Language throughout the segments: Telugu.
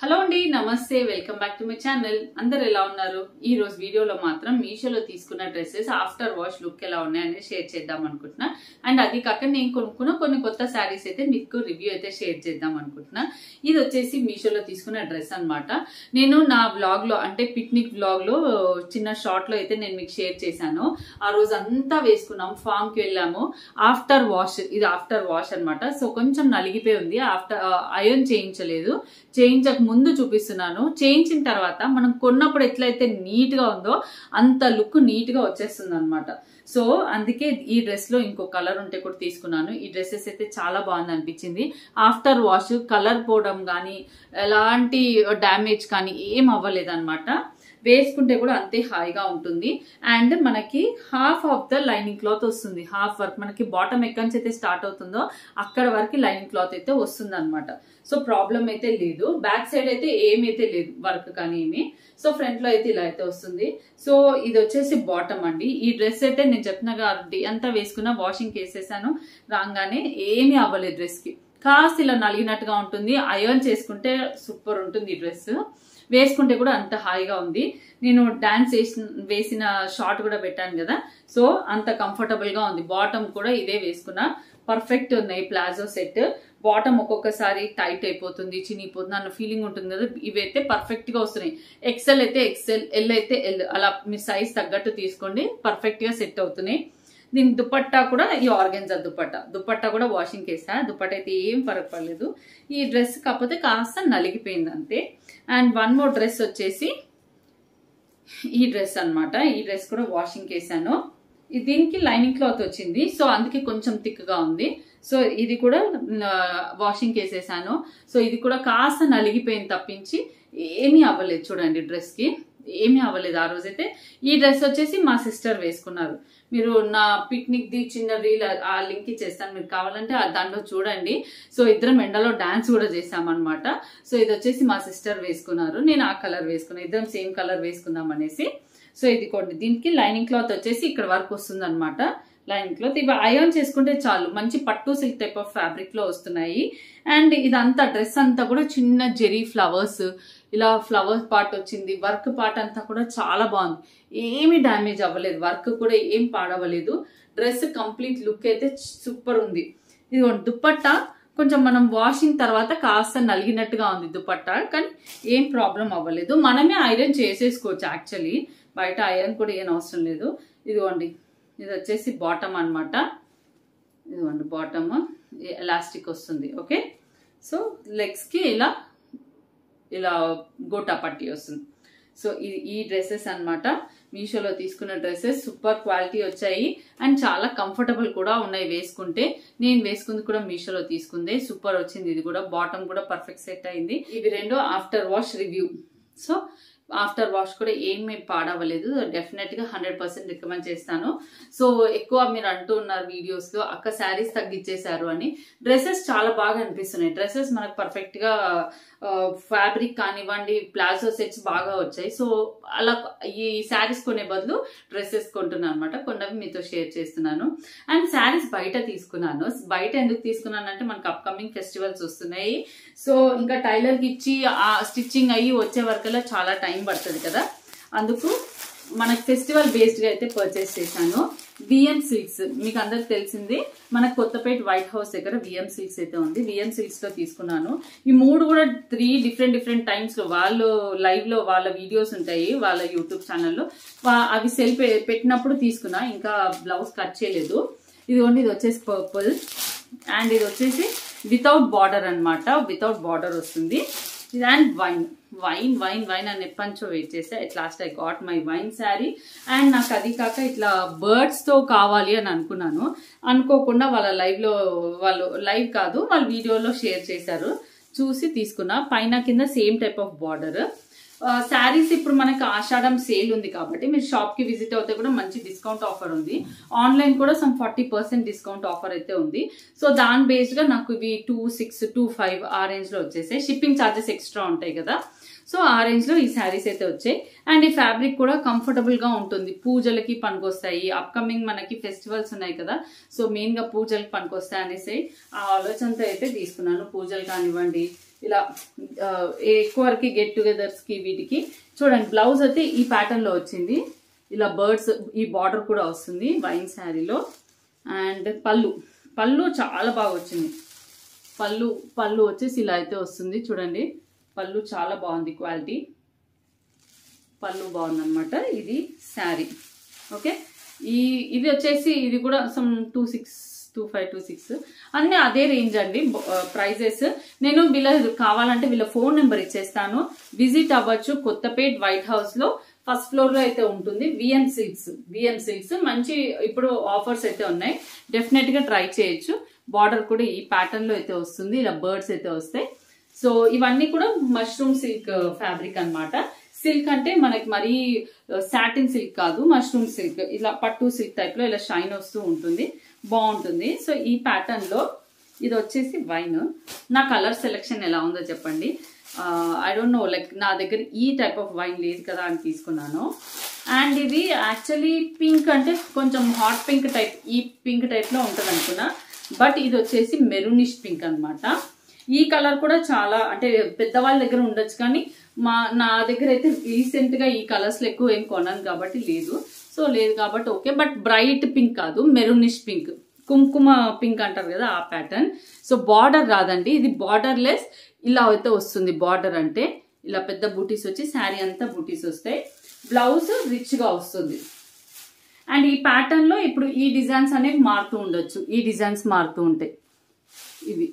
హలో అండి నమస్తే welcome back to my channel అందరు ఎలా ఉన్నారు ఈ రోజు వీడియోలో మాత్రం మీషోలో తీసుకున్న డ్రెస్సెస్ ఆఫ్టర్ వాష్ లుక్ ఎలా ఉన్నాయని షేర్ చేద్దాం అనుకుంటున్నా అండ్ అది కాక నేను కొనుక్కున్న కొన్ని కొత్త శారీస్ అయితే మీకు రివ్యూ అయితే షేర్ చేద్దాం అనుకుంటున్నా ఇది వచ్చేసి మీషోలో తీసుకున్న డ్రెస్ అన్నమాట నేను నా బ్లాగ్ లో అంటే పిక్నిక్ బ్లాగ్ లో చిన్న షార్ట్ లో అయితే నేను మీకు షేర్ చేశాను ఆ రోజు అంతా వేసుకున్నాం ఫామ్ కి వెళ్ళాము ఆఫ్టర్ వాష్ ఇది ఆఫ్టర్ వాష్ అన్నమాట సో కొంచెం నలిగిపోయి ఉంది ఆఫ్టర్ అయర్న్ చేయించలేదు చేయించక ముందు చూపిస్తున్నాను చేయించిన తర్వాత మనం కొన్నప్పుడు ఎట్లయితే నీట్ గా ఉందో అంత లుక్ నీట్ గా వచ్చేస్తుంది అనమాట సో అందుకే ఈ డ్రెస్ లో ఇంకో కలర్ ఉంటే కూడా తీసుకున్నాను ఈ డ్రెస్సెస్ అయితే చాలా బాగుంది అనిపించింది ఆఫ్టర్ వాష్ కలర్ పోవడం కానీ ఎలాంటి డ్యామేజ్ కానీ ఏం అవ్వలేదు అనమాట వేసుకుంటే కూడా అంతే హాయిగా ఉంటుంది అండ్ మనకి half of the lining cloth వస్తుంది హాఫ్ వర్క్ మనకి బాటమ్ ఎక్కడి నుంచి అయితే స్టార్ట్ అవుతుందో అక్కడ వరకు లైనింగ్ క్లాత్ అయితే వస్తుంది అనమాట సో ప్రాబ్లం అయితే లేదు బ్యాక్ సైడ్ అయితే ఏమైతే లేదు వర్క్ కానీ ఏమి సో ఫ్రంట్ లో అయితే ఇలా అయితే వస్తుంది సో ఇది వచ్చేసి బాటమ్ అండి ఈ డ్రెస్ అయితే నేను చెప్పిన కాబట్టి అంతా వేసుకున్న వాషింగ్ వేసేసాను రాగానే ఏమీ అవ్వలేదు డ్రెస్ కి కాస్త ఇలా నలిగినట్టుగా ఉంటుంది అయర్న్ చేసుకుంటే సూపర్ ఉంటుంది ఈ డ్రెస్ వేసుకుంటే కూడా అంత హాయిగా ఉంది నేను డాన్స్ వేసిన వేసిన షార్ట్ కూడా పెట్టాను కదా సో అంత కంఫర్టబుల్ గా ఉంది బాటమ్ కూడా ఇదే వేసుకున్నా పర్ఫెక్ట్ ఉన్నాయి ప్లాజో సెట్ బాటమ్ ఒక్కొక్కసారి టైట్ అయిపోతుంది చినిగిపోతుంది అన్న ఫీలింగ్ ఉంటుంది కదా ఇవైతే పర్ఫెక్ట్ గా వస్తున్నాయి ఎక్సెల్ అయితే ఎక్సెల్ ఎల్ అయితే ఎల్ అలా మీ సైజ్ తగ్గట్టు తీసుకోండి పర్ఫెక్ట్ గా సెట్ అవుతున్నాయి దీని దుపట్టా కూడా ఈ ఆర్గెన్జా దుపట్టా దుపట్టా కూడా వాషింగ్ వేసా దుపట్టా అయితే ఏం ఫరక్ పడలేదు ఈ డ్రెస్ కాకపోతే కాస్త నలిగిపోయింది అంతే అండ్ వన్ మోర్ డ్రెస్ వచ్చేసి ఈ డ్రెస్ అన్నమాట ఈ డ్రెస్ కూడా వాషింగ్ వేసాను దీనికి లైనింగ్ క్లాత్ వచ్చింది సో అందుకే కొంచెం థిక్గా ఉంది సో ఇది కూడా వాషింగ్ వేసేసాను సో ఇది కూడా కాస్త నలిగిపోయింది తప్పించి ఏమీ అవ్వలేదు చూడండి డ్రెస్కి ఏమీ అవ్వలేదు ఆ రోజైతే ఈ డ్రెస్ వచ్చేసి మా సిస్టర్ వేసుకున్నారు మీరు నా పిక్నిక్ ది చిన్న రీల్ ఆ లింక్ ఇచ్చేస్తాను మీరు కావాలంటే దాంట్లో చూడండి సో ఇద్దరం ఎండలో డాన్స్ కూడా చేసామన్నమాట సో ఇది వచ్చేసి మా సిస్టర్ వేసుకున్నారు నేను ఆ కలర్ వేసుకున్నాను ఇద్దరం సేమ్ కలర్ వేసుకుందాం అనేసి సో ఇది కొన్ని దీనికి లైనింగ్ క్లాత్ వచ్చేసి ఇక్కడ వరకు వస్తుంది అనమాట లైనింగ్ క్లాత్ ఇవి అయాన్ చేసుకుంటే చాలు మంచి పట్టు సిల్క్ టైప్ ఆఫ్ ఫ్యాబ్రిక్ లో వస్తున్నాయి అండ్ ఇదంతా డ్రెస్ అంతా కూడా చిన్న జెరీ ఫ్లవర్స్ ఇలా ఫ్లవర్ పార్ట్ వచ్చింది వర్క్ పార్ట్ అంతా కూడా చాలా బాగుంది ఏమీ డ్యామేజ్ అవ్వలేదు వర్క్ కూడా ఏం పాడవలేదు డ్రెస్ కంప్లీట్ లుక్ అయితే సూపర్ ఉంది ఇది దుప్పట్టా కొంచెం మనం వాషింగ్ తర్వాత కాస్త నలిగినట్టుగా ఉంది దుపట్టా కానీ ఏం ప్రాబ్లం అవ్వలేదు మనమే ఐరన్ చేసేసుకోవచ్చు యాక్చువల్లీ బయట ఐరన్ కూడా ఏం అవసరం లేదు ఇదిగోండి ఇది వచ్చేసి బాటమ్ అనమాట ఇదిగోండి బాటమ్ ఎలాస్టిక్ వస్తుంది ఓకే సో లెగ్స్కి ఇలా ఇలా గోటా పట్టి వస్తుంది సో ఇది ఈ డ్రెస్సెస్ అనమాట మీషోలో తీసుకున్న డ్రెస్సెస్ సూపర్ క్వాలిటీ వచ్చాయి అండ్ చాలా కంఫర్టబుల్ కూడా ఉన్నాయి వేసుకుంటే నేను వేసుకుంది కూడా మీషోలో తీసుకుంది సూపర్ వచ్చింది ఇది కూడా బాటమ్ కూడా పర్ఫెక్ట్ సెట్ అయింది ఇవి రెండు after wash review so after wash కూడా ఏమీ పాడవలేదు డెఫినెట్ గా హండ్రెడ్ పర్సెంట్ రికమెండ్ చేస్తాను సో ఎక్కువ మీరు అంటూ ఉన్నారు వీడియోస్ లో అక్క శారీస్ తగ్గించేశారు అని డ్రెస్సెస్ చాలా బాగా అనిపిస్తున్నాయి డ్రెస్సెస్ మనకు పర్ఫెక్ట్ గా ఫ్యాబ్రిక్ కానివ్వండి ప్లాజో సెట్స్ బాగా వచ్చాయి సో అలా ఈ శారీస్ కొనే బదులు డ్రెస్సెస్ కొంటున్నాను అనమాట కొన్నవి మీతో షేర్ చేస్తున్నాను అండ్ శారీస్ బయట తీసుకున్నాను బయట ఎందుకు తీసుకున్నాను అంటే మనకు అప్కమింగ్ ఫెస్టివల్స్ వస్తున్నాయి సో ఇంకా టైలర్కి ఇచ్చి ఆ స్టిచ్చింగ్ అయ్యి వచ్చే వరకల్లా చాలా టైం పడుతుంది కదా అందుకు మనకు ఫెస్టివల్ బేస్డ్గా అయితే పర్చేస్ చేశాను విఎం సిల్క్స్ మీకు అందరికి తెలిసింది మన కొత్తపేట వైట్ హౌస్ దగ్గర విఎం సిల్క్స్ అయితే ఉంది విఎం సిల్క్స్ లో తీసుకున్నాను ఈ మూడు కూడా త్రీ డిఫరెంట్ డిఫరెంట్ టైమ్స్ లో వాళ్ళు లైవ్ లో వాళ్ళ వీడియోస్ ఉంటాయి వాళ్ళ యూట్యూబ్ ఛానల్లో అవి సెల్ పెట్టినప్పుడు తీసుకున్నా ఇంకా బ్లౌజ్ కట్ చేయలేదు ఇదిగోండి ఇది వచ్చేసి పర్పుల్ అండ్ ఇది వచ్చేసి వితౌట్ బార్డర్ అనమాట వితౌట్ బార్డర్ వస్తుంది ఇది and wine wine wine wine అని ఎప్పంచో వెయిట్ చేస్తే at last I got my wine sari and నాకు అది కాక ఇట్లా బర్డ్స్తో కావాలి అని అనుకున్నాను అనుకోకుండా వాళ్ళ లైవ్లో వాళ్ళు లైవ్ కాదు వాళ్ళ వీడియోలో షేర్ చేశారు చూసి తీసుకున్నా పైన కింద same type of border saris ఇప్పుడు మనకి ఆషాఢం సేల్ ఉంది కాబట్టి మీరు షాప్ కి విజిట్ అవుతే కూడా మంచి డిస్కౌంట్ ఆఫర్ ఉంది ఆన్లైన్ కూడా some forty percent discount offer అయితే ఉంది సో దాని బేస్డ్ గా నాకు ఇవి టూ సిక్స్ టూ ఫైవ్ ఆ రేంజ్ లో వచ్చేసాయి షిప్పింగ్ ఛార్జెస్ ఎక్స్ట్రా ఉంటాయి కదా సో ఆ రేంజ్ లో ఈ శారీస్ అయితే వచ్చాయి అండ్ ఈ ఫ్యాబ్రిక్ కూడా కంఫర్టబుల్ గా ఉంటుంది పూజలకి పనికొస్తాయి అప్కమింగ్ మనకి ఫెస్టివల్స్ ఉన్నాయి కదా సో మెయిన్ గా పూజలకి పనికొస్తాయి అనేసి ఆ ఆలోచనతో అయితే తీసుకున్నాను పూజలు కానివ్వండి ఇలా ఆ, ఎక్కువ వరకు గెట్ టుగెదర్స్ కి వీటికి చూడండి బ్లౌజ్ అయితే ఈ ప్యాటర్న్ లో వచ్చింది ఇలా బర్డ్స్ ఈ బార్డర్ కూడా వస్తుంది వైన్ శారీలో అండ్ పళ్ళు పళ్ళు చాలా బాగా వచ్చింది పళ్ళు పళ్ళు వచ్చేసి ఇలా అయితే వస్తుంది చూడండి పళ్ళు చాలా బాగుంది క్వాలిటీ పళ్ళు బాగుందన్నమాట ఇది శారీ ఓకే ఈ ఇది వచ్చేసి ఇది కూడా some two six two five two six అన్నీ అదే రేంజ్ అండి ప్రైజెస్ నేను వీళ్ళ కావాలంటే వీళ్ళ ఫోన్ నెంబర్ ఇచ్చేస్తాను విజిట్ అవ్వచ్చు కొత్తపేట్ వైట్ హౌస్ లో ఫస్ట్ ఫ్లోర్ లో అయితే ఉంటుంది విఎం సిల్క్స్ విఎం సిల్క్స్ మంచి ఇప్పుడు ఆఫర్స్ అయితే ఉన్నాయి డెఫినెట్ గా ట్రై చేయొచ్చు బార్డర్ కూడా ఈ ప్యాటర్న్ లో అయితే వస్తుంది ఇలా బర్డ్స్ అయితే వస్తాయి సో ఇవన్నీ కూడా మష్రూమ్ సిల్క్ ఫ్యాబ్రిక్ అన్నమాట సిల్క్ అంటే మనకి మరీ సాటిన్ సిల్క్ కాదు మష్రూమ్ సిల్క్ ఇలా పట్టు సిల్క్ టైప్ లో ఇలా షైన్ వస్తూ ఉంటుంది బాగుంటుంది సో ఈ ప్యాటర్న్ లో ఇది వచ్చేసి వైన్ నా కలర్ సెలెక్షన్ ఎలా ఉందో చెప్పండి ఐ డోంట్ నో లైక్ నా దగ్గర ఈ టైప్ ఆఫ్ వైన్ లేదు కదా అని తీసుకున్నాను అండ్ ఇది యాక్చువల్లీ పింక్ అంటే కొంచెం హాట్ పింక్ టైప్ ఈ పింక్ టైప్ లో ఉంటుంది అనుకున్నా బట్ ఇది వచ్చేసి మెరూనిష్ పింక్ అన్నమాట ఈ కలర్ కూడా చాలా అంటే పెద్దవాళ్ళ దగ్గర ఉండొచ్చు కానీ మా నా దగ్గర అయితే రీసెంట్ గా ఈ కలర్స్ లో ఎక్కువ ఏం కొనను కాబట్టి లేదు సో లేదు కాబట్టి ఓకే బట్ బ్రైట్ పింక్ కాదు మెరూనిష్ పింక్ కుంకుమ పింక్ అంటారు కదా ఆ ప్యాటర్న్ సో బార్డర్ రాదండి ఇది బార్డర్ లెస్ ఇలా అయితే వస్తుంది బార్డర్ అంటే ఇలా పెద్ద బూటీస్ వచ్చి శారీ అంతా బూటీస్ వస్తాయి బ్లౌజ్ రిచ్ గా వస్తుంది అండ్ ఈ ప్యాటర్న్ లో ఇప్పుడు ఈ డిజైన్స్ అనేవి మారుతూ ఉండొచ్చు ఈ డిజైన్స్ మారుతూ ఉంటాయి ఇవి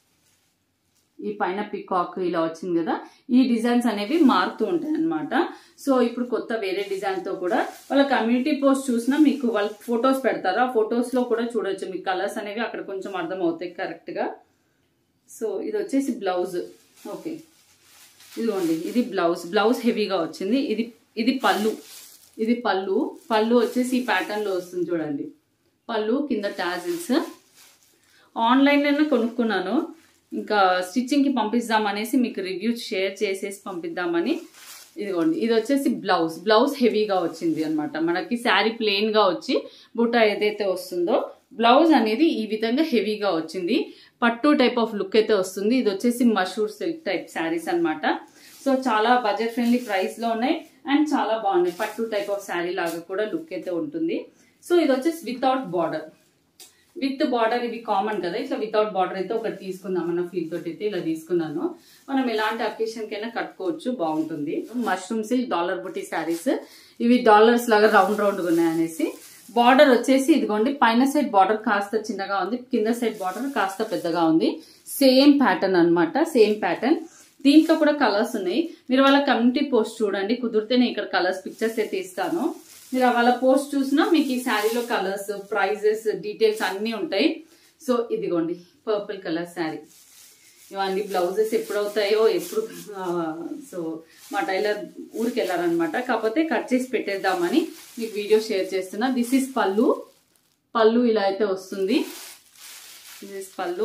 ఈ పైన పికాక్ ఇలా వచ్చింది కదా ఈ డిజైన్స్ అనేవి మారుతూ ఉంటాయి అనమాట సో ఇప్పుడు కొత్త వేరే డిజైన్ తో కూడా వాళ్ళ కమ్యూనిటీ పోస్ట్ చూసినా మీకు వాళ్ళ ఫొటోస్ పెడతారు ఆ ఫొటోస్ లో కూడా చూడొచ్చు మీకు కలర్స్ అనేవి అక్కడ కొంచెం అర్థం అవుతాయి కరెక్ట్ గా సో ఇది వచ్చేసి బ్లౌజ్ ఓకే ఇదిగోండి ఇది బ్లౌజ్ బ్లౌజ్ హెవీగా వచ్చింది ఇది ఇది పళ్ళు ఇది పళ్ళు పళ్ళు వచ్చేసి ఈ ప్యాటర్న్ లో వస్తుంది చూడండి పళ్ళు కింద టాజిల్స్ ఆన్లైన్లోనే కొనుక్కున్నాను ఇంకా స్టిచ్చింగ్కి పంపిద్దాం అనేసి మీకు రివ్యూ షేర్ చేసేసి పంపిద్దామని ఇదిగోండి ఇది వచ్చేసి బ్లౌజ్ బ్లౌజ్ హెవీగా వచ్చింది అనమాట మనకి శారీ ప్లెయిన్ గా వచ్చి బుట్ట ఏదైతే వస్తుందో బ్లౌజ్ అనేది ఈ విధంగా హెవీగా వచ్చింది పట్టు టైప్ ఆఫ్ లుక్ అయితే వస్తుంది ఇది వచ్చేసి మషూర్ సిల్క్ టైప్ శారీస్ అన్నమాట సో చాలా బడ్జెట్ ఫ్రెండ్లీ ప్రైస్ లో ఉన్నాయి అండ్ చాలా బాగున్నాయి పట్టు టైప్ ఆఫ్ శారీ లాగా కూడా లుక్ అయితే ఉంటుంది సో ఇది వచ్చేసి వితౌట్ బార్డర్ విత్ బార్డర్ ఇవి కామన్ కదా ఇట్లా వితౌట్ బార్డర్ అయితే ఒకటి తీసుకుందాం అన్న ఫీల్ తోటి అయితే ఇలా తీసుకున్నాను మనం ఎలాంటి అకేషన్ కైనా కట్టుకోవచ్చు బాగుంటుంది మష్రూమ్ సిల్క్ డాలర్ బుటీ శారీస్ ఇవి డాలర్స్ లాగా రౌండ్ రౌండ్ ఉన్నాయి అనేసి బార్డర్ వచ్చేసి ఇదిగోండి పైన సైడ్ బార్డర్ కాస్త చిన్నగా ఉంది కింద సైడ్ బార్డర్ కాస్త పెద్దగా ఉంది సేమ్ ప్యాటర్న్ అన్నమాట సేమ్ ప్యాటర్న్ దీంట్లో కూడా కలర్స్ ఉన్నాయి మీరు వాళ్ళ కమ్యూనిటీ పోస్ట్ చూడండి కుదిరితే నేను ఇక్కడ కలర్స్ పిక్చర్స్ అయితే ఇస్తాను మీరు వాళ్ళ పోస్ట్ చూసినా మీకు ఈ శారీలో కలర్స్ ప్రైజెస్ డీటెయిల్స్ అన్నీ ఉంటాయి సో ఇదిగోండి పర్పుల్ కలర్ శారీ ఇవన్నీ బ్లౌజెస్ ఎప్పుడు అవుతాయో ఎప్పుడు ఆ, సో మా టైలర్ ఊరికి వెళ్ళారనమాట కాకపోతే కట్ చేసి పెట్టేద్దామని మీకు వీడియో షేర్ చేస్తున్నా దిస్ ఇస్ పళ్ళు పళ్ళు ఇలా అయితే వస్తుంది దిస్ ఇస్ పళ్ళు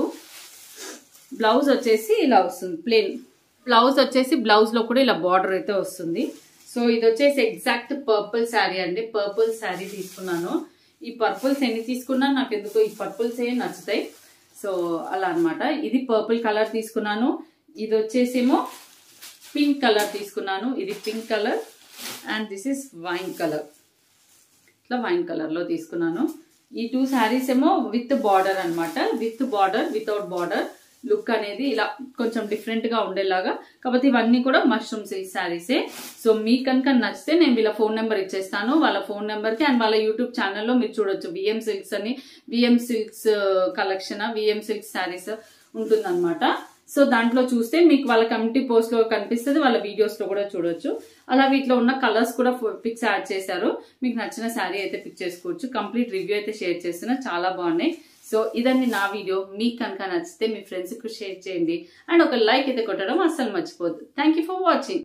బ్లౌజ్ వచ్చేసి ఇలా వస్తుంది ప్లేన్ బ్లౌజ్ వచ్చేసి బ్లౌజ్ లో కూడా ఇలా బార్డర్ అయితే వస్తుంది సో ఇది వచ్చేసి ఎగ్జాక్ట్ పర్పుల్ శారీ అండి పర్పుల్ శారీ తీసుకున్నాను ఈ పర్పుల్స్ ఎన్ని తీసుకున్నా నాకు ఎందుకో ఈ పర్పుల్స్ ఏ నచ్చుతాయి సో అలా అన్నమాట ఇది పర్పుల్ కలర్ తీసుకున్నాను ఇది వచ్చేసేమో పింక్ కలర్ తీసుకున్నాను ఇది pink colour and this is wine colour ఇట్లా వైన్ కలర్ లో తీసుకున్నాను ఈ టూ శారీస్ ఏమో విత్ బార్డర్ అన్నమాట with border without border look అనేది ఇలా కొంచెం డిఫరెంట్ గా ఉండేలాగా కాకపోతే ఇవన్నీ కూడా మష్రూమ్ సిల్క్ శారీసే సో మీకు కనుక నచ్చితే నేను వీళ్ళ ఫోన్ నెంబర్ ఇచ్చేస్తాను వాళ్ళ ఫోన్ నెంబర్ కి అండ్ వాళ్ళ యూట్యూబ్ ఛానల్లో మీరు చూడొచ్చు విఎం సిల్క్స్ అని VM Silks collection VM Silks saris ఉంటుందన్నమాట సో దాంట్లో చూస్తే మీకు వాళ్ళ కమ్యూనిటీ పోస్ట్ లో కనిపిస్తుంది వాళ్ళ వీడియోస్ లో కూడా చూడొచ్చు అలా వీటిలో ఉన్న కలర్స్ కూడా పిక్స్ యాడ్ చేశారు మీకు నచ్చిన శారీ అయితే పిక్ చేసుకోవచ్చు కంప్లీట్ రివ్యూ అయితే షేర్ చేస్తున్నా చాలా బాగున్నాయి సో ఇదండి నా వీడియో మీకు కనుక నచ్చితే మీ ఫ్రెండ్స్ కు షేర్ చేయండి అండ్ ఒక లైక్ అయితే కొట్టడం అస్సలు మర్చిపోద్దు థ్యాంక్ ఫర్ వాచింగ్